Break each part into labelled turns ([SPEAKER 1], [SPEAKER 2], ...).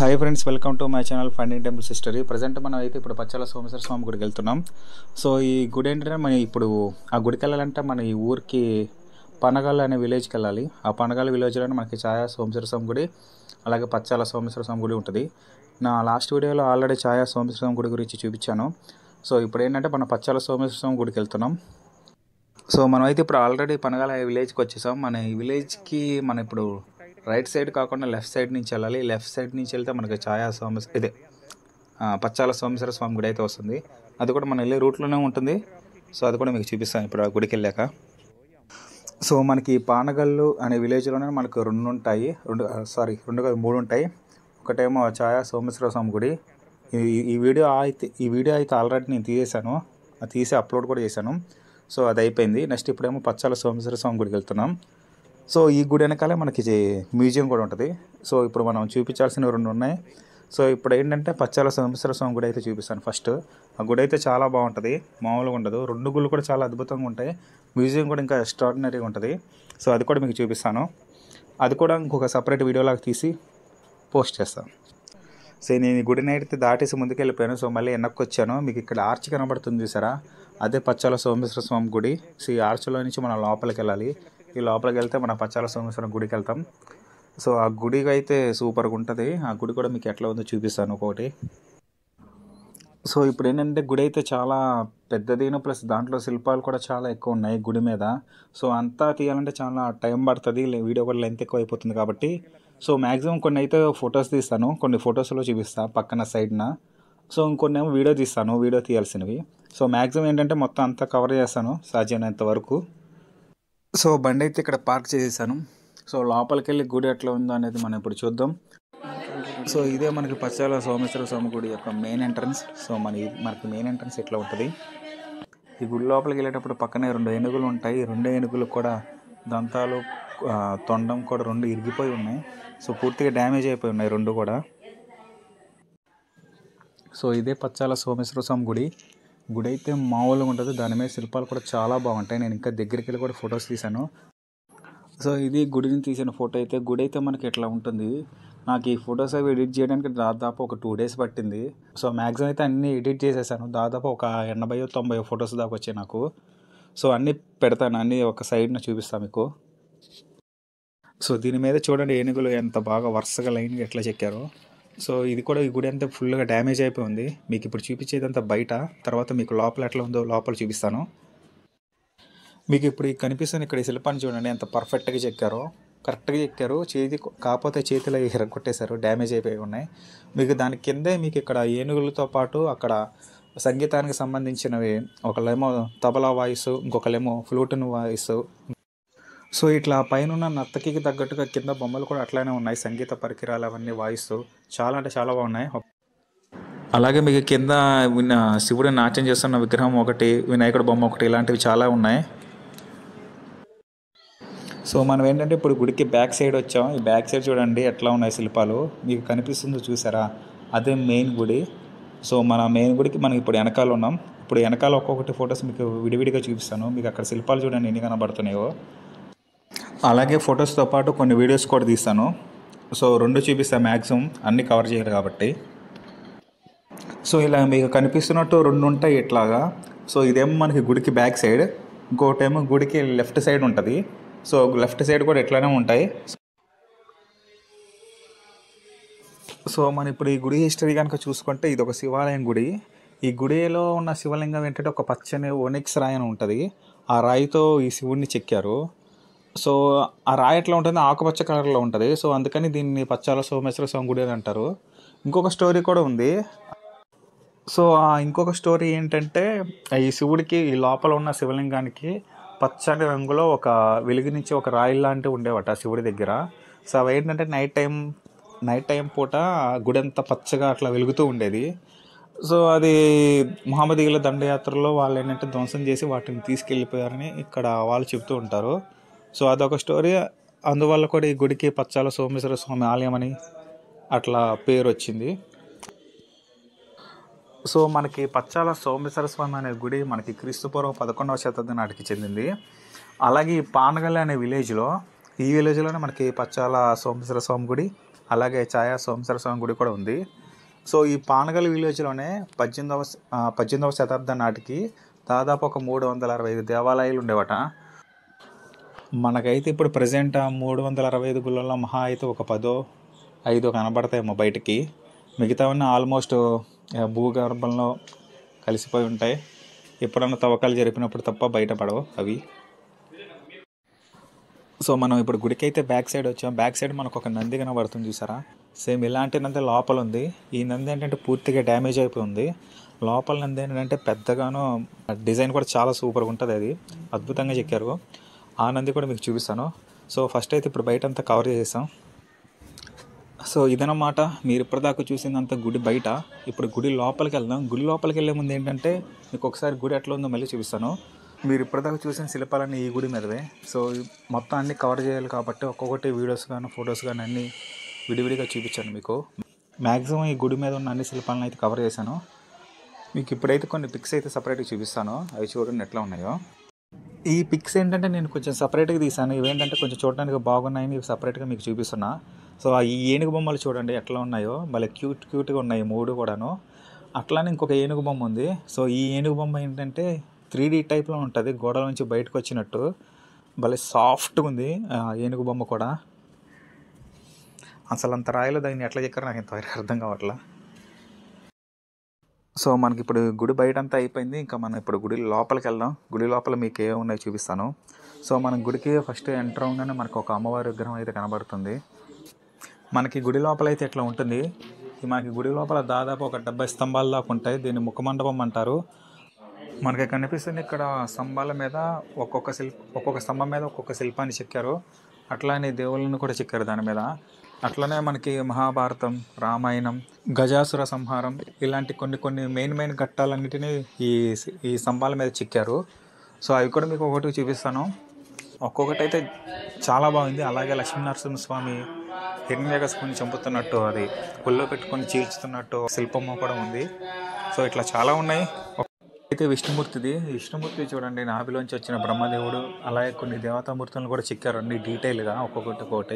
[SPEAKER 1] hi friends welcome to my channel funding temples history present మనం అయితే ఇప్పుడు పచ్చాల సోమేశ్వర స్వామి గుడికి వెళ్తున్నాం సో ఈ గుడి ఏంటంటే మనం ఇప్పుడు ఆ గుడికి వెళ్ళాలంటే మన ఈ ఊరికి పనగాల అనే విలేజ్కి వెళ్ళాలి ఆ పనగాల విలేజ్లోనే మనకి ఛాయా సోమేశ్వర స్వామి గుడి అలాగే పచ్చాల సోమేశ్వర స్వామి గుడి ఉంటుంది నా లాస్ట్ వీడియోలో ఆల్రెడీ ఛాయా సోమేశ్వర స్వామి గుడి గురించి చూపించాను సో ఇప్పుడు ఏంటంటే మన పచ్చాల సోమేశ్వర స్వామి గుడికి వెళ్తున్నాం సో మనం అయితే ఇప్పుడు ఆల్రెడీ పనగాల విలేజ్కి వచ్చేసాం మన ఈ విలేజ్కి మన ఇప్పుడు రైట్ సైడ్ కాకుండా లెఫ్ట్ సైడ్ నుంచి వెళ్ళాలి లెఫ్ట్ సైడ్ నుంచి వెళ్తే మనకి ఛాయా స్వామి ఇదే ఆ, పచ్చాల సోమేశ్వర స్వామి గుడి అయితే వస్తుంది అది కూడా మనం వెళ్ళే రూట్లోనే ఉంటుంది సో అది కూడా మీకు చూపిస్తాను ఇప్పుడు ఆ గుడికి వెళ్ళాక సో మనకి పానగల్లు అనే విలేజ్లోనే మనకు రెండు ఉంటాయి రెండు సారీ రెండు కాదు మూడు ఉంటాయి ఒకటేమో ఛాయా సోమేశ్వర స్వామి గుడి ఈ- ఈ వీడియో అయితే ఈ వీడియో అయితే ఆల్రెడీ నేను తీసేశాను అది తీసి అప్లోడ్ కూడా చేశాను సో అది అయిపోయింది నెక్స్ట్ ఇప్పుడేమో పచ్చాల సోమేశ్వర స్వామి గుడికి వెళ్తున్నాం సో ఈ గుడి వెనకాలే మనకి ఇది మ్యూజియం కూడా ఉంటుంది సో ఇప్పుడు మనం చూపించాల్సిన రెండు ఉన్నాయి సో ఇప్పుడు ఏంటంటే పచ్చాల సోమేశ్వర స్వామి గుడి అయితే చూపిస్తాను ఫస్ట్ ఆ గుడి అయితే చాలా బాగుంటుంది మామూలుగా ఉండదు రెండు గుళ్ళు కూడా చాలా అద్భుతంగా ఉంటాయి మ్యూజియం కూడా ఇంకా ఎక్స్ట్రాడినరీగా ఉంటుంది సో అది కూడా మీకు చూపిస్తాను అది కూడా ఇంకొక సపరేట్ వీడియోలాగా తీసి పోస్ట్ చేస్తాను సో నేను ఈ గుడిని అయితే దాటేసి ముందుకు వెళ్ళిపోయాను సో మళ్ళీ వెనక్కి వచ్చాను మీకు ఇక్కడ ఆర్చ్ కనబడుతుంది చూసారా అదే పచ్చాల సోమేశ్వర స్వామి గుడి సో ఈ ఆర్చ్లో నుంచి మనం లోపలికి వెళ్ళాలి ఈ లోపలికి వెళ్తే మన పచ్చాల సోమేశ్వరం గుడికి వెళ్తాం సో ఆ గుడికి అయితే సూపర్గా ఉంటుంది ఆ గుడి కూడా మీకు ఎట్లా ఉందో చూపిస్తాను ఒకటి సో ఇప్పుడు ఏంటంటే గుడి అయితే చాలా పెద్దదిను ప్లస్ దాంట్లో శిల్పాలు కూడా చాలా ఎక్కువ ఉన్నాయి గుడి మీద సో అంతా తీయాలంటే చాలా టైం పడుతుంది లే- వీడియో కూడా లెంత్ ఎక్కువ అయిపోతుంది కాబట్టి సో మ్యాక్సిమం కొన్ని అయితే ఫొటోస్ తీస్తాను కొన్ని ఫొటోస్లో చూపిస్తాను పక్కన సైడ్న సో ఇంకొన్ని ఏమో వీడియో తీస్తాను వీడియో తీయాల్సినవి సో మ్యాక్సిమం ఏంటంటే మొత్తం అంతా కవర్ చేస్తాను సాధ్యమైనంత వరకు సో బండి అయితే ఇక్కడ పార్క్ చేసేసాను సో లోపలికి వెళ్ళి గుడి ఎట్లా ఉందో అనేది మనం ఇప్పుడు చూద్దాం సో ఇదే మనకి పచ్చాల సోమేశ్వర స్వామి గుడి యొక్క మెయిన్ ఎంట్రన్స్ సో మన మనకి మెయిన్ ఎంట్రన్స్ ఇట్లా ఉంటుంది ఈ గుడి లోపలికి వెళ్ళేటప్పుడు పక్కనే రెండు ఏనుగులు ఉంటాయి ఈ రెండు ఏనుగులు కూడా దంతాలు ఆ, తొండం కూడా రెండు ఇరిగిపోయి ఉన్నాయి సో పూర్తిగా డ్యామేజ్ అయిపోయి ఉన్నాయి రెండు కూడా సో ఇదే పచ్చాల సోమేశ్వర స్వామి గుడి గుడి అయితే మామూలుగా ఉంటుంది దాని మీద శిల్పాలు కూడా చాలా బాగుంటాయి నేను ఇంకా దగ్గరికి వెళ్ళి కూడా ఫొటోస్ తీశాను సో ఇది గుడిని తీసిన ఫోటో అయితే గుడి అయితే మనకి ఇట్లా ఉంటుంది నాకు ఈ ఫొటోస్ అవి ఎడిట్ చేయడానికి దాదాపు ఒక టూ డేస్ పట్టింది సో మ్యాక్సిమం అయితే అన్నీ ఎడిట్ చేసేసాను దాదాపు ఒక ఎనభై తొంభై ఫొటోస్ దాకా వచ్చాయి నాకు సో అన్నీ పెడతాను అన్నీ ఒక సైడ్న చూపిస్తాను మీకు సో దీని మీద చూడండి ఏనుగులు ఎంత బాగా వరుసగా లైన్గా ఎట్లా చెక్కారో సో ఇది కూడా ఈ గుడి అంతా ఫుల్గా డ్యామేజ్ అయిపోయింది మీకు ఇప్పుడు చూపించేదంతా బయట తర్వాత మీకు లోపల ఎట్లా ఉందో లోపల చూపిస్తాను మీకు ఇప్పుడు ఈ కనిపిస్తున్న ఇక్కడ ఈ శిల్పాన్ని చూడండి ఎంత పర్ఫెక్ట్గా చెక్కారో కరెక్ట్గా చెక్కారు చేతి కాకపోతే చేతిలో కొట్టేశారు డ్యామేజ్ అయిపోయి ఉన్నాయి మీకు దాని కిందే మీకు ఇక్కడ ఏనుగులతో పాటు అక్కడ సంగీతానికి సంబంధించినవి ఒకళ్ళేమో తబలా వాయిస్ ఇంకొకళ్ళేమో ఫ్లూటన్ వాయిస్ సో ఇట్లా పైన ఉన్న నర్తకికి తగ్గట్టుగా కింద బొమ్మలు కూడా అట్లానే ఉన్నాయి సంగీత పరికరాలు అవన్నీ వాయిస్తూ చాలా అంటే చాలా బాగున్నాయి అలాగే మీకు కింద విన్న శివుడు నాట్యం చేస్తున్న విగ్రహం ఒకటి వినాయకుడు బొమ్మ ఒకటి ఇలాంటివి చాలా ఉన్నాయి సో మనం ఏంటంటే ఇప్పుడు గుడికి బ్యాక్ సైడ్ వచ్చాం ఈ బ్యాక్ సైడ్ చూడండి ఎట్లా ఉన్నాయి శిల్పాలు మీకు కనిపిస్తుందో చూసారా అదే మెయిన్ గుడి సో మన మెయిన్ గుడికి మనం ఇప్పుడు వెనకాల ఉన్నాం ఇప్పుడు వెనకాల ఒక్కొక్కటి ఫొటోస్ మీకు విడివిడిగా చూపిస్తాను మీకు అక్కడ శిల్పాలు చూడండి ఎన్ని కనబడుతున్నాయో అలాగే ఫొటోస్తో పాటు కొన్ని వీడియోస్ కూడా తీస్తాను సో రెండు చూపిస్తాను మ్యాక్సిమం అన్నీ కవర్ చేయరు కాబట్టి సో ఇలా మీకు కనిపిస్తున్నట్టు రెండు ఉంటాయి ఇట్లాగా సో ఇదేమో మనకి గుడికి బ్యాక్ సైడ్ ఇంకోటేమో గుడికి లెఫ్ట్ సైడ్ ఉంటుంది సో లెఫ్ట్ సైడ్ కూడా ఇట్లానే ఉంటాయి సో మన ఇప్పుడు ఈ గుడి హిస్టరీ కనుక చూసుకుంటే ఇది ఒక శివాలయం గుడి ఈ గుడిలో ఉన్న శివలింగం ఏంటంటే ఒక పచ్చని ఓనిక్స్ రాయి అని ఉంటుంది ఆ రాయితో ఈ శివుడిని చెక్కారు సో ఆ రాయి ఎట్లా ఉంటుంది ఆకుపచ్చ కలర్లో ఉంటుంది సో అందుకని దీన్ని పచ్చాల సోమేశ్వర స్వామి గుడి అని అంటారు ఇంకొక స్టోరీ కూడా ఉంది సో ఆ ఇంకొక స్టోరీ ఏంటంటే ఈ శివుడికి ఈ లోపల ఉన్న శివలింగానికి పచ్చని రంగులో ఒక వెలుగునిచ్చే ఒక రాయి లాంటివి ఉండేవట ఆ శివుడి దగ్గర సో అవి ఏంటంటే నైట్ టైం నైట్ టైం పూట ఆ గుడి అంతా పచ్చగా అట్లా వెలుగుతూ ఉండేది సో అది మహమ్మదీయుల దండయాత్రలో వాళ్ళు ఏంటంటే ధ్వంసం చేసి వాటిని తీసుకెళ్ళిపోయారని ఇక్కడ వాళ్ళు చెప్తూ ఉంటారు సో అదొక స్టోరీ అందువల్ల కూడా ఈ గుడికి పచ్చాల సోమేశ్వర స్వామి ఆలయం అని అట్లా పేరు వచ్చింది సో మనకి పచ్చాల సోమేశ్వర స్వామి అనే గుడి మనకి క్రీస్తుపూర్వం పదకొండవ శతాబ్దం నాటికి చెందింది అలాగే ఈ పానగల్లి అనే విలేజ్లో ఈ విలేజ్లోనే మనకి పచ్చాల సోమేశ్వర స్వామి గుడి అలాగే ఛాయా సోమేశ్వర స్వామి గుడి కూడా ఉంది సో ఈ పానగల్ విలేజ్లోనే పద్దెనిమిదవ శ- ఆ, పద్దెనిమిదవ శతాబ్దం నాటికి దాదాపు ఒక మూడు వందల అరవై ఐదు దేవాలయాలు ఉండేవట మనకైతే ఇప్పుడు ప్రజెంట్ ఆ మూడు వందల అరవై ఐదు గుళ్ళల్లో మహా అయితే ఒక పదో ఐదో కనబడతాయేమో బయటికి మిగతావన్నీ ఆల్మోస్ట్ ఆ, భూగర్భంలో కలిసిపోయి ఉంటాయి ఎప్పుడన్నా తవ్వకాలు జరిపినప్పుడు తప్ప బయటపడవు అవి సో మనం ఇప్పుడు గుడికి అయితే బ్యాక్ సైడ్ వచ్చాం బ్యాక్ సైడ్ మనకు ఒక నంది కనబడుతుంది చూసారా సేమ్ ఇలాంటి నంది లోపల ఉంది ఈ నంది ఏంటంటే పూర్తిగా డ్యామేజ్ అయిపోయి ఉంది లోపల నంది ఏంటంటే పెద్దగాను డిజైన్ కూడా చాలా సూపర్గా ఉంటుంది అది అద్భుతంగా చెక్కారు ఆ నంది కూడా మీకు చూపిస్తాను సో ఫస్ట్ అయితే ఇప్పుడు బయట అంతా కవర్ చేసేసాం సో ఇదన్నమాట మీరు ఇప్పటిదాకా చూసిందంత గుడి బయట ఇప్పుడు గుడి లోపలికి వెళ్దాం గుడి లోపలికి వెళ్ళే ముందు ఏంటంటే మీకు ఒకసారి గుడి ఎట్లా ఉందో మళ్ళీ చూపిస్తాను మీరు ఇప్పటిదాకా చూసిన శిల్పాలన్నీ ఈ గుడి మీదవే సో మొత్తం అన్ని కవర్ చేయాలి కాబట్టి ఒక్కొక్కటి వీడియోస్ కానీ ఫొటోస్ కానీ అన్నీ విడివిడిగా చూపించాను మీకు మ్యాక్సిమం ఈ గుడి మీద ఉన్న అన్ని శిల్పాలను అయితే కవర్ చేశాను మీకు ఇప్పుడైతే కొన్ని పిక్స్ అయితే సపరేట్గా చూపిస్తాను అవి చూడండి ఎట్లా ఉన్నాయో ఈ పిక్స్ ఏంటంటే నేను కొంచెం సపరేట్గా తీసాను ఇవేంటంటే కొంచెం చూడడానికి బాగున్నాయని ఇవి సపరేట్గా మీకు చూపిస్తున్నా సో ఆ ఈ ఏనుగు బొమ్మలు చూడండి ఎట్లా ఉన్నాయో భలే క్యూట్ క్యూట్గా ఉన్నాయి మూడు కూడాను అట్లానే ఇంకొక ఏనుగు బొమ్మ ఉంది సో ఈ ఏనుగు బొమ్మ ఏంటంటే త్రీ డీ టైప్లో ఉంటుంది గోడల నుంచి బయటకు వచ్చినట్టు భలే సాఫ్ట్గా ఉంది ఆ ఏనుగు బొమ్మ కూడా అసలు అంత రాయిలో దాన్ని ఎట్లా చెక్కారో నాకు ఇంతవరకు అర్థం కావట్లా సో మనకి ఇప్పుడు గుడి బయట అంతా అయిపోయింది ఇంకా మనం ఇప్పుడు గుడి లోపలికి వెళ్దాం గుడి లోపల మీకు ఏ ఉన్నాయో చూపిస్తాను సో మనం గుడికి ఫస్ట్ ఎంటర్ అవగానే మనకు ఒక అమ్మవారి విగ్రహం అయితే కనబడుతుంది మనకి గుడి లోపల అయితే ఇట్లా ఉంటుంది ఈ మనకి గుడి లోపల దాదాపు ఒక డెబ్బై స్తంభాల దాకా ఉంటాయి దీన్ని ముఖమండపం అంటారు మనకి కనిపిస్తుంది ఇక్కడ స్తంభాల మీద ఒక్కొక్క శిల్ప ఒక్కొక్క స్తంభం మీద ఒక్కొక్క శిల్పాన్ని చెక్కారు అట్లానే దేవుళ్ళని కూడా చెక్కారు దాని మీద అట్లనే మనకి మహాభారతం రామాయణం గజాసుర సంహారం ఇలాంటి కొన్ని కొన్ని మెయిన్ మెయిన్ ఘట్టాలన్నిటినీ ఈ ఈ స్తంభాల మీద చెక్కారు సో అవి కూడా మీకు ఒకటి చూపిస్తాను ఒక్కొక్కటి అయితే చాలా బాగుంది అలాగే లక్ష్మీనరసింహ స్వామి హిరణ్యకశిపుని చంపుతున్నట్టు అది గుళ్ళో పెట్టుకొని చీల్చుతున్నట్టు శిల్పము కూడా ఉంది సో ఇట్లా చాలా ఉన్నాయి అయితే విష్ణుమూర్తిది విష్ణుమూర్తి చూడండి నాభిలోంచి వచ్చిన బ్రహ్మదేవుడు అలాగే కొన్ని దేవతామూర్తులను కూడా చెక్కారు అన్ని డీటెయిల్గా ఒక్కొక్కటి ఒక్కొక్కటి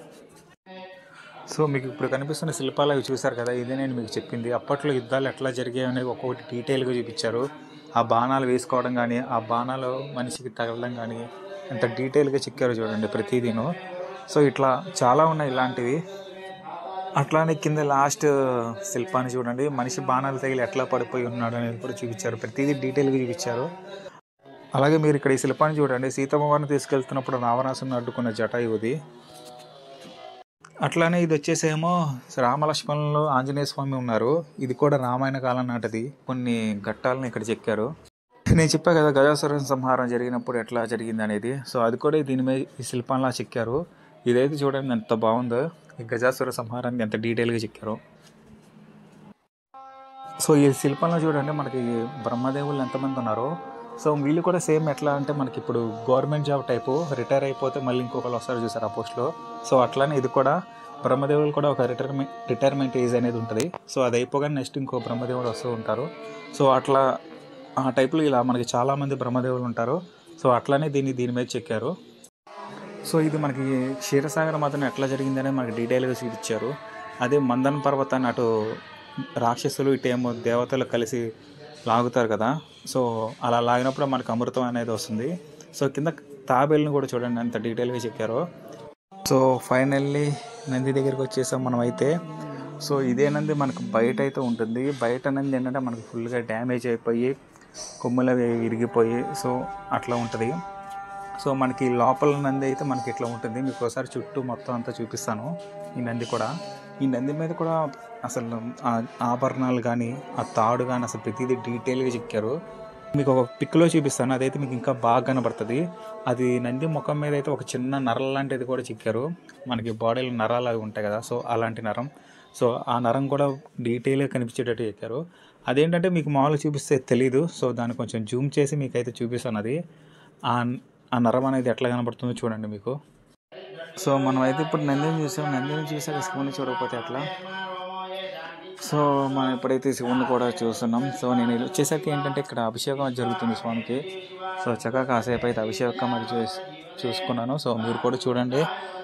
[SPEAKER 1] సో మీకు ఇప్పుడు కనిపిస్తున్న శిల్పాలు అవి చూశారు కదా ఇదే నేను మీకు చెప్పింది అప్పట్లో యుద్ధాలు ఎట్లా జరిగాయి అనేది ఒక్కొక్కటి డీటెయిల్గా చూపించారు ఆ బాణాలు వేసుకోవడం కానీ ఆ బాణాలు మనిషికి తగలడం కానీ ఎంత డీటెయిల్గా చెక్కారో చూడండి ప్రతిదీను సో ఇట్లా చాలా ఉన్నాయి ఇలాంటివి అట్లానే కింద లాస్ట్ శిల్పాన్ని చూడండి మనిషి బాణాలు తగిలి ఎట్లా పడిపోయి ఉన్నాడు అనేది కూడా చూపించారు ప్రతిదీ డీటెయిల్గా చూపించారు అలాగే మీరు ఇక్కడ ఈ శిల్పాన్ని చూడండి సీతమ్మవారిని తీసుకెళ్తున్నప్పుడు రావణాసుని అడ్డుకున్న జటాయువుది అట్లానే ఇది వచ్చేసేమో రామలక్ష్మణులు ఆంజనేయ స్వామి ఉన్నారు ఇది కూడా రామాయణ కాలం నాటిది కొన్ని ఘట్టాలను ఇక్కడ చెక్కారు నేను చెప్పా కదా గజాసుర సంహారం జరిగినప్పుడు ఎట్లా జరిగింది అనేది సో అది కూడా దీని మీద ఈ శిల్పంలా చెక్కారు ఇదైతే చూడండి ఎంత బాగుందో ఈ గజాసుర సంహారాన్ని ఎంత డీటెయిల్గా చెక్కారు సో ఈ శిల్పంలో చూడండి మనకి బ్రహ్మదేవులు ఎంతమంది ఉన్నారో సో వీళ్ళు కూడా సేమ్ ఎట్లా అంటే మనకి ఇప్పుడు గవర్నమెంట్ జాబ్ టైపు రిటైర్ అయిపోతే మళ్ళీ ఇంకొకరు వస్తారు చూసారు ఆ పోస్ట్లో సో అట్లానే ఇది కూడా బ్రహ్మదేవులు కూడా ఒక రిటైర్మెంట్ రిటైర్మెంట్ ఏజ్ అనేది ఉంటుంది సో అది అయిపోగానే నెక్స్ట్ ఇంకో బ్రహ్మదేవుడు వస్తూ ఉంటారు సో అట్లా ఆ టైప్లో ఇలా మనకి చాలామంది బ్రహ్మదేవులు ఉంటారు సో అట్లానే దీన్ని దీని మీద చెక్కారు సో ఇది మనకి క్షీరసాగర మతం ఎట్లా జరిగిందనే మనకి డీటెయిల్గా చూపించారు అదే మందన్ పర్వతాన్ని అటు రాక్షసులు ఇటేమో దేవతలు కలిసి లాగుతారు కదా సో అలా లాగినప్పుడు మనకు అమృతం అనేది వస్తుంది సో కింద తాబేళ్ళని కూడా చూడండి ఎంత డీటెయిల్గా చెక్కారో సో ఫైనల్లీ నంది దగ్గరికి వచ్చేసాం మనం అయితే సో ఇదే నంది మనకు బయట అయితే ఉంటుంది బయట నంది ఏంటంటే మనకు ఫుల్గా డ్యామేజ్ అయిపోయి కొమ్ములు అవి విరిగిపోయి సో అట్లా ఉంటుంది సో మనకి లోపల నంది అయితే మనకి ఇట్లా ఉంటుంది మీకు ఒకసారి చుట్టూ మొత్తం అంతా చూపిస్తాను ఈ నంది కూడా ఈ నంది మీద కూడా అసలు ఆ ఆభరణాలు కానీ ఆ తాడు కానీ అసలు ప్రతిదీ డీటెయిల్గా చెక్కారు మీకు ఒక పిక్లో చూపిస్తాను అదైతే మీకు ఇంకా బాగా కనబడుతుంది అది నంది ముఖం మీద అయితే ఒక చిన్న నరం లాంటిది కూడా చెక్కారు మనకి బాడీలో నరాలు అవి ఉంటాయి కదా సో అలాంటి నరం సో ఆ నరం కూడా డీటెయిల్గా కనిపించేటట్టు చెక్కారు అదేంటంటే మీకు మామూలుగా చూపిస్తే తెలీదు సో దాన్ని కొంచెం జూమ్ చేసి మీకైతే చూపిస్తాను అది ఆ ఆ నరం అనేది ఎట్లా కనబడుతుందో చూడండి మీకు సో మనం అయితే ఇప్పుడు నందిని చూసాం నందిని చూసాక శివుని చూడకపోతే ఎట్లా సో మనం ఇప్పుడైతే శివుని కూడా చూస్తున్నాం సో నేను ఇలా వచ్చేసరికి ఏంటంటే ఇక్కడ అభిషేకం జరుగుతుంది స్వామికి సో చక్కగా కాసేపు అయితే అభిషేకం అది చూసి చూసుకున్నాను సో మీరు కూడా చూడండి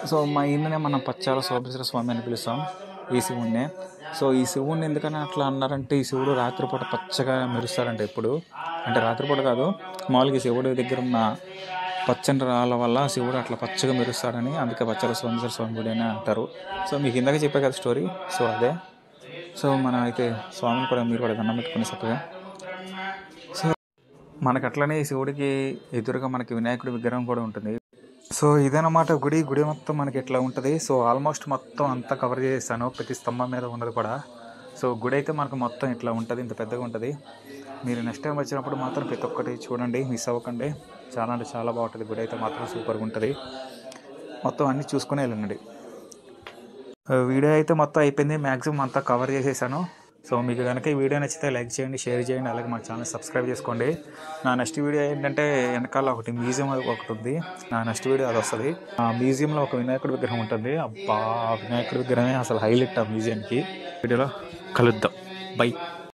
[SPEAKER 1] సో మా ఈయననే మనం పచ్చాల సోమేశ్వర స్వామి అని పిలుస్తాం ఈ శివుణ్ణి సో ఈ శివుణ్ణి ఎందుకని అట్లా అన్నారంటే ఈ శివుడు రాత్రిపూట పచ్చగా మెరుస్తాడంట ఎప్పుడు అంటే రాత్రిపూట కాదు మామూలుగా ఈ శివుడి దగ్గర ఉన్న పచ్చని రాళ్ళ వల్ల శివుడు అట్లా పచ్చగా మెరుస్తాడని అందుకే పచ్చల సోమేశ్వర స్వామి గుడి అని అంటారు సో మీకు ఇందాక చెప్పే కదా స్టోరీ సో అదే సో మనం అయితే స్వామిని కూడా మీరు కూడా దండం పెట్టుకుని చక్కగా సో మనకు అట్లనే ఈ శివుడికి ఎదురుగా మనకి వినాయకుడి విగ్రహం కూడా ఉంటుంది సో ఇదన్నమాట గుడి గుడి మొత్తం మనకి ఎట్లా ఉంటుంది సో ఆల్మోస్ట్ మొత్తం అంతా కవర్ చేస్తాను ప్రతి స్తంభం మీద ఉన్నది కూడా సో గుడి అయితే మనకు మొత్తం ఇట్లా ఉంటుంది ఇంత పెద్దగా ఉంటుంది మీరు నెక్స్ట్ టైం వచ్చినప్పుడు మాత్రం ప్రతి ఒక్కటి చూడండి మిస్ అవ్వకండి చాలా అంటే చాలా బాగుంటుంది గుడి అయితే మాత్రం సూపర్గా ఉంటుంది మొత్తం అన్నీ చూసుకుని వెళ్ళండి వీడియో అయితే మొత్తం అయిపోయింది మ్యాక్సిమం అంతా కవర్ చేసేసాను సో మీకు కనుక ఈ వీడియో నచ్చితే లైక్ చేయండి షేర్ చేయండి అలాగే మా ఛానల్ సబ్స్క్రైబ్ చేసుకోండి నా నెక్స్ట్ వీడియో ఏంటంటే వెనకాల ఒకటి మ్యూజియం ఒకటి ఉంది నా నెక్స్ట్ వీడియో అది వస్తుంది ఆ మ్యూజియంలో ఒక వినాయకుడి విగ్రహం ఉంటుంది అబ్బా ఆ వినాయకుడి విగ్రహమే అసలు హైలైట్ ఆ మ్యూజియంకి వీడియోలో కలుద్దాం బై